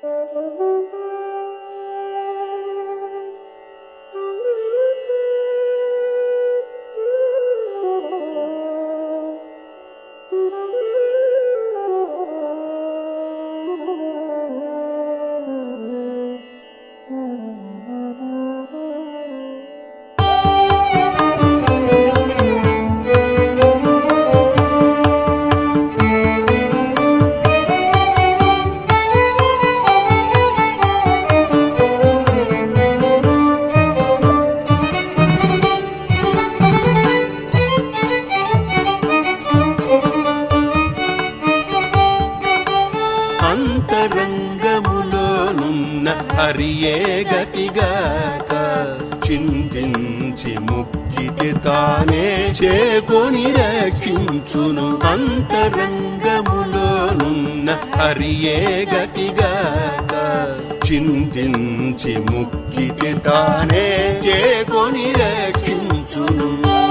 అంతరంగములోనున్న హరియే గతిగాక చింతించి ముక్కితి తానే చేకొని రక్షించును అంతరంగములోనున్న హరియే గతిగాక చింతించి ముక్కితి తానే చేకొని రక్షించును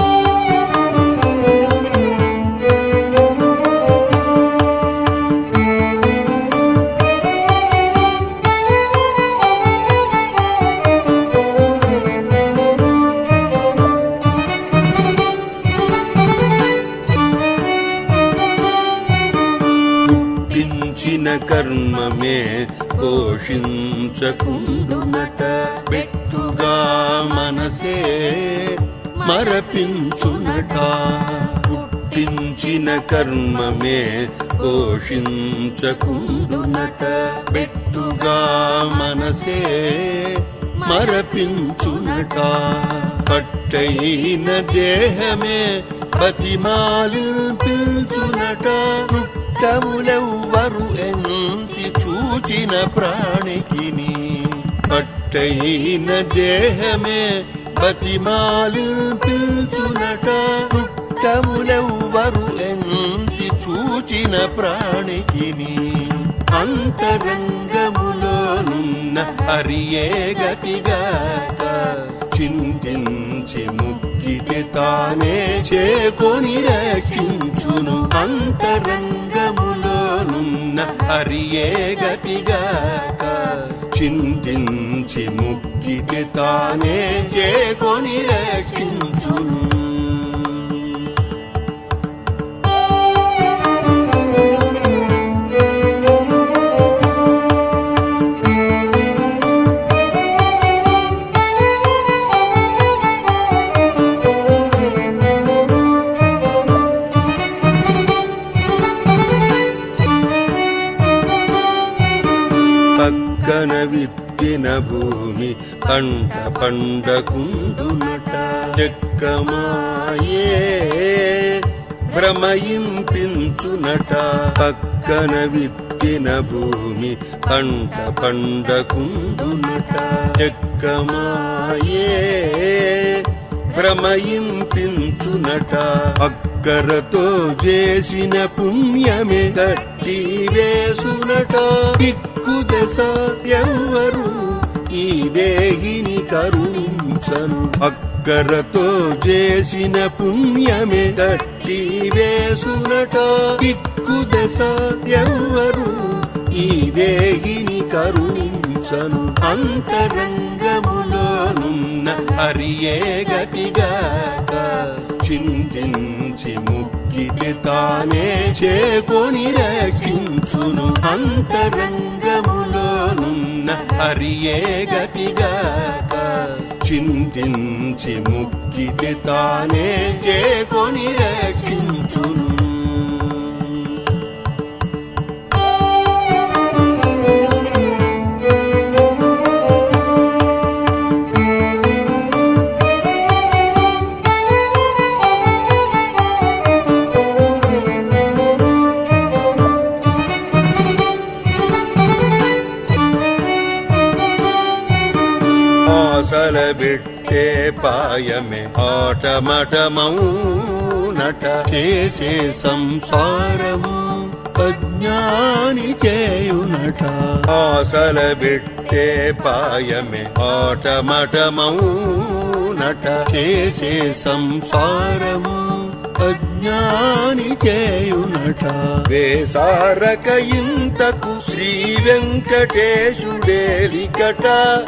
పుట్టించిన కర్మమే పోషించకుండునట పెట్టుగా మనసే మరపించునట పుట్టించిన కర్మమే పోషించకుండునట పెట్టుగా మనసే మరపించునట పట్టైన దేహమే బతిమాలించునట చుట్టములెవ్వరు ఎంచి చూచిన ప్రాణికిని పట్టైన దేహమే బతిమాలించునట చుట్టములెవ్వరు ఎంచి చూచిన ప్రాణికిని అంతరంగములోనున్న హరియే గతిగాక చింతించి ముక్కితి తానే చేకొని రక్షించును అంతరంగములోనున్న హరియే గతిగాక చింతించి ముక్కితి తానే చేకొని రక్షించును పక్కన విత్తిన భూమి పంట పండకుందునట చెక్కమాయే భ్రమయింపించునట పక్కన విత్తిన భూమి పంట పండకుందునట చెక్కమాయే భ్రమయింపించునట అక్కరతో చేసిన పుణ్యమే గట్టి వేసునట దిక్కు దశ ఎవ్వరు ఈ దేహిని కరుణించను అక్కరతో చేసిన పుణ్యమే గట్టి వేసునట దిక్కు దశ ఎవ్వరు ఈ దేహిని కరుణించను అంతరంగములోనున్న హరియే గతిగాక చింతించి ముక్కితి తానే చేకొని రక్షించును అంతరంగములోనున్న హరియే గతిగాక చింతించి ముక్కితి తానే చేకొని రక్షించును ఆశల బిట్టే పాయమే ఆటమటమౌనట చేసే సంసారము అజ్ఞాని చేయునట ఆశల బిట్టే పాయమే ఆటమటమౌనట చేసే సంసారము అజ్ఞాని చేయునట వేసారక ఇంతకు శ్రీ వెంకటేశుడేలికట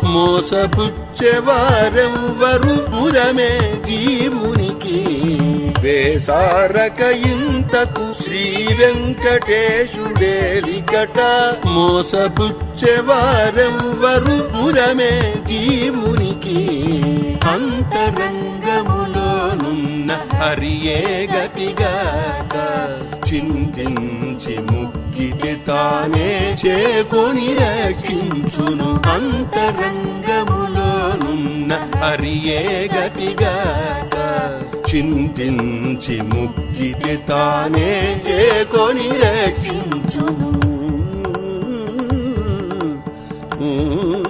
మోసపుచ్చెవారెవ్వరు పురమే జీవునికి వేసారక ఇంతకు శ్రీ వెంకటేశుడేలికట మోసపుచ్చెవారెవ్వరు పురమే జీవునికి అంతరంగములోనున్న హరియే గతిగాక చింతించి ముక్కితి తానే చేకొని రక్షించును అంతరంగములోనున్న హరియే గతిగాక చింతించి ముక్కితి తానే చేకొని రక్షించును